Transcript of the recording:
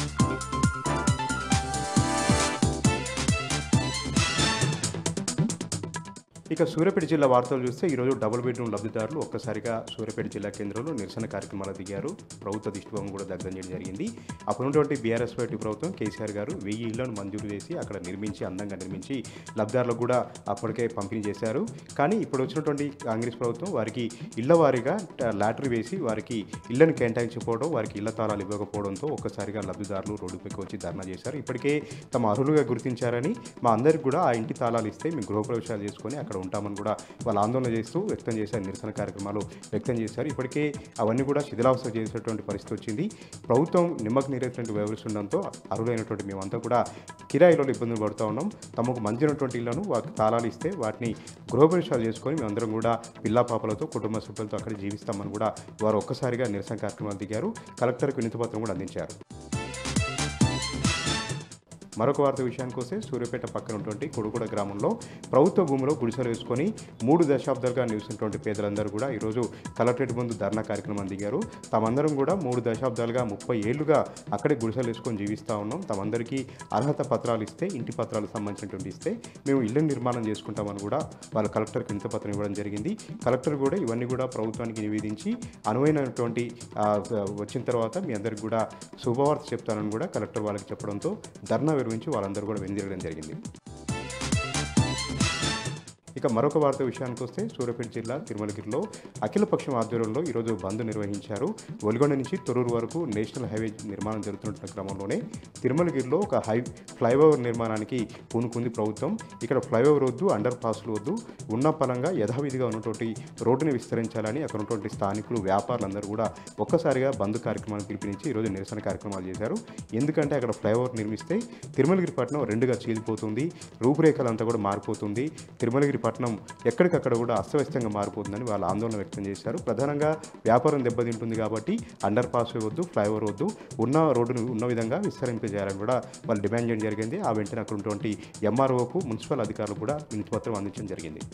ఇక సూర్యాపేట జిల్లా వార్తలు చూస్తే ఈరోజు డబుల్ బెడ్రూమ్ లబ్ధిదారులు ఒక్కసారిగా సూర్యాపేట జిల్లా కేంద్రంలో నిరసన కార్యక్రమాలు దిగారు ప్రభుత్వ దిష్టిభంగం కూడా దగ్గర చేయడం జరిగింది అప్పుడున్నటువంటి బీఆర్ఎస్ పార్టీ ప్రభుత్వం కేసీఆర్ గారు వెయ్యి ఇళ్లను మంజూరు చేసి అక్కడ నిర్మించి అందంగా నిర్మించి లబ్ధిదారులకు కూడా అప్పటికే పంపిణీ చేశారు కానీ ఇప్పుడు వచ్చినటువంటి కాంగ్రెస్ ప్రభుత్వం వారికి ఇళ్ల వారీగా ట- లాటరీ వేసి వారికి ఇళ్లను కేటాయించకపోవడం వారికి ఇళ్ల తాళాలు ఇవ్వకపోవడంతో ఒక్కసారిగా లబ్ధిదారులు రోడ్డుపైకి వచ్చి ధర్నా చేశారు ఇప్పటికే తమ అర్హులుగా గుర్తించారని మా అందరికి కూడా ఆ ఇంటి తాళాలు ఇస్తే మేము గృహప్రవేశాలు చేసుకొని అక్కడ ఉంటామని కూడా వాళ్ళు ఆందోళన చేస్తూ వ్యక్తం చేశారు నిరసన కార్యక్రమాలు వ్యక్తం చేశారు ఇప్పటికే అవన్నీ కూడా శిథిలావస్థ చేసేటువంటి పరిస్థితి వచ్చింది ప్రభుత్వం నిమ్మకు నీరేటువంటి వ్యవహరిస్తుండడంతో అర్హులైనటువంటి మేమంతా కూడా కిరాయిలో ఇబ్బందులు పడుతూ ఉన్నాం తమకు మంచినటువంటి ఇళ్లను వాటికి తాళాలు ఇస్తే వాటిని గృహప్రవేశాలు చేసుకొని మేమందరం కూడా పిల్లా పాపలతో కుటుంబ సభ్యులతో అక్కడ జీవిస్తామని కూడా వారు ఒక్కసారిగా నిరసన కార్యక్రమాలు దిగారు కలెక్టర్కు వినతి పత్రం కూడా అందించారు మరొక వార్త విషయానికి వస్తే సూర్యాపేట పక్కన ఉన్నటువంటి కొడుకుడ గ్రామంలో ప్రభుత్వ భూమిలో గుడిసెలు వేసుకొని మూడు దశాబ్దాలుగా నివసినటువంటి పేదలందరూ కూడా ఈరోజు కలెక్టరేట్ ముందు ధర్నా కార్యక్రమం దిగారు తమందరం కూడా మూడు దశాబ్దాలుగా ముప్పై ఏళ్లుగా అక్కడే గుడిసెలు వేసుకొని జీవిస్తూ ఉన్నాం తమందరికీ అర్హత పత్రాలు ఇస్తే ఇంటి పత్రాలకు సంబంధించినటువంటి ఇస్తే మేము ఇల్లు నిర్మాణం చేసుకుంటామని కూడా వాళ్ళు కలెక్టర్కి వినతి పత్రం ఇవ్వడం జరిగింది కలెక్టర్ కూడా ఇవన్నీ కూడా ప్రభుత్వానికి నివేదించి అనువైనటువంటి ఆ, వచ్చిన తర్వాత మీ అందరికి కూడా శుభవార్త చెప్తానని కూడా కలెక్టర్ వాళ్ళకి చెప్పడంతో ధర్నా విరమించి వాళ్ళందరూ కూడా వెనుదిరగడం జరిగింది ఇక మరొక వార్త విషయానికి వస్తే సూర్యాపేట జిల్లా తిరుమలగిరిలో అఖిలపక్షం ఆధ్వర్యంలో ఈరోజు బంద్ నిర్వహించారు ఒలిగొండ నుంచి తొరూరు వరకు నేషనల్ హైవే నిర్మాణం జరుగుతున్న క్రమంలోనే తిరుమలగిరిలో ఒక హై ఫ్లైఓవర్ నిర్మాణానికి పూనుకుంది ప్రభుత్వం ఇక్కడ ఫ్లైఓవర్ వద్దు అండర్ పాస్లు వద్దు ఉన్న పలంగా యథావిధిగా ఉన్నటువంటి రోడ్డుని విస్తరించాలని అక్కడ ఉన్నటువంటి స్థానికులు వ్యాపారులందరూ కూడా ఒక్కసారిగా బంద్ కార్యక్రమాన్ని పిలిపించి ఈరోజు నిరసన కార్యక్రమాలు చేశారు ఎందుకంటే అక్కడ ఫ్లైఓవర్ నిర్మిస్తే తిరుమలగిరి పట్టణం రెండుగా చీలిపోతుంది రూపురేఖలంతా కూడా మారిపోతుంది తిరుమలగిరి పట్టణం ఎక్కడికక్కడ కూడా అస్తవ్యస్తంగా మారిపోతుందని వాళ్ళు ఆందోళన వ్యక్తం చేశారు ప్రధానంగా వ్యాపారం దెబ్బతింటుంది కాబట్టి అండర్ పాస్ వద్దు ఫ్లైఓవర్ వద్దు ఉన్న రోడ్డును ఉన్న విధంగా విస్తరింపజేయాలని కూడా వాళ్ళు డిమాండ్ చేయడం జరిగింది ఆ వెంటనే అక్కడ ఉన్నటువంటి ఎంఆర్ఓకు మున్సిపల్ అధికారులు కూడా వినతిపత్రం అందించడం జరిగింది